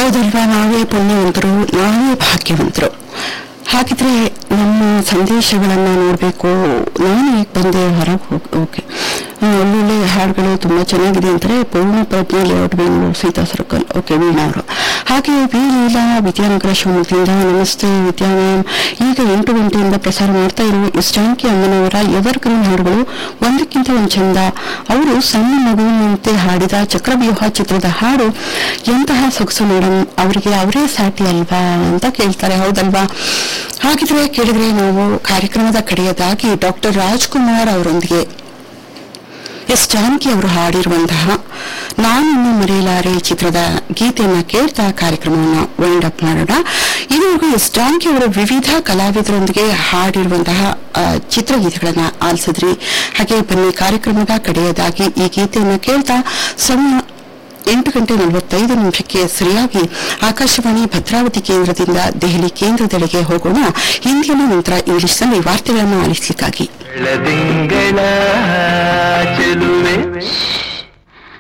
ಹೌದಲ್ವಾ ನಾವೇ ಪುಣ್ಯವಂತರು ನಾವೇ ಭಾಗ್ಯವಂತರು ಹಾಗಿದ್ರೆ ನಮ್ಮ ಸಂದೇಶಗಳನ್ನ ನೋಡಬೇಕು ನಾನು ಈಗ ಬಂದೆ ಹೊರಗೆ ಓಕೆ ಒಳ್ಳೊಳ್ಳೆ ಹಾಡುಗಳು ತುಂಬಾ ಚೆನ್ನಾಗಿದೆ ಅಂತಾರೆ Poorna Pragna layout Bengaluru Seetha circle okay Veena ಅವರು ಹಾಗೆ ವಿ ಲೀಲಾ ವಿದ್ಯಾನಗರ ಶಿವಮೊಗ್ಗದಿಂದ ನಮಸ್ತೆ ವಿದ್ಯಾ ಮ್ಯಾಮ್ ಈಗ ಎಂಟು ಗಂಟೆಯಿಂದ ಪ್ರಸಾರ ಮಾಡ್ತಾ ಇರುವ ಎಸ್ ಜಾನಕಿ ಅಮ್ಮನವರ ಎವರ್ಗ್ರೀನ್ ಹಾಡುಗಳು ಒಂದಕ್ಕಿಂತ ಒಂದು ಚಂದ ಅವರು ಸಣ್ಣ ಮಗುವಿನಂತೆ ಹಾಡಿದ ಚಕ್ರವ್ಯೂಹ ಚಿತ್ರದ ಹಾಡು ಎಂತಹ ಸೊಗಸು ಮೇಡಮ್ ಅವರಿಗೆ ಅವರೇ ಸಾಟಿ ಅಲ್ವಾ ಅಂತ ಕೇಳ್ತಾರೆ ಹೌದಲ್ವಾ ಹಾಗಿದ್ರೆ ಕೇಳಿದ್ರೆ ನಾವು ಕಾರ್ಯಕ್ರಮದ ಕಡೆಯದಾಗಿ ಡಾಕ್ಟರ್ ರಾಜ್ಕುಮಾರ್ ಅವರೊಂದಿಗೆ ಎಸ್ ಜಾನಕಿ ಅವರು ಹಾಡಿರುವಂತಹ ನಾನಿನ್ನು ಮರೆಯಲಾರೆ ಚಿತ್ರದ ಗೀತೆಯನ್ನ ಕೇಳ್ತಾ ಕಾರ್ಯಕ್ರಮವನ್ನು ವೈಂಡ್ ಅಪ್ ಮಾಡೋಣ ಇದುವರೆಗೂ ಎಸ್ ಜಾನಕಿ ಅವರು ವಿವಿಧ ಕಲಾವಿದರೊಂದಿಗೆ ಹಾಡಿರುವಂತಹ ಆ, ಚಿತ್ರಗೀತೆಗಳನ್ನ ಆಲಿಸಿದ್ರಿ ಹಾಗೆ ಬನ್ನಿ ಕಾರ್ಯಕ್ರಮದ ಕಡೆಯದಾಗಿ ಈ ಗೀತೆಯನ್ನ ಕೇಳ್ತಾ ಸಮಯ ಎಂಟು ಗಂಟೆ ನಲವತ್ತೈದು ನಿಮಿಷಕ್ಕೆ ಸರಿಯಾಗಿ ಆಕಾಶವಾಣಿ ಭದ್ರಾವತಿ ಕೇಂದ್ರದಿಂದ ದೆಹಲಿ ಕೇಂದ್ರದೆಡೆಗೆ ಹೋಗೋಣ ಹಿಂದಿಯಲ್ಲಿ ನಂತರ ಇಂಗ್ಲಿಷ್ನಲ್ಲಿ ವಾರ್ತೆಗಳನ್ನು ಆಲಿಸಲಿಕ್ಕಾಗಿ ಬೆಳದಿಂಗಳ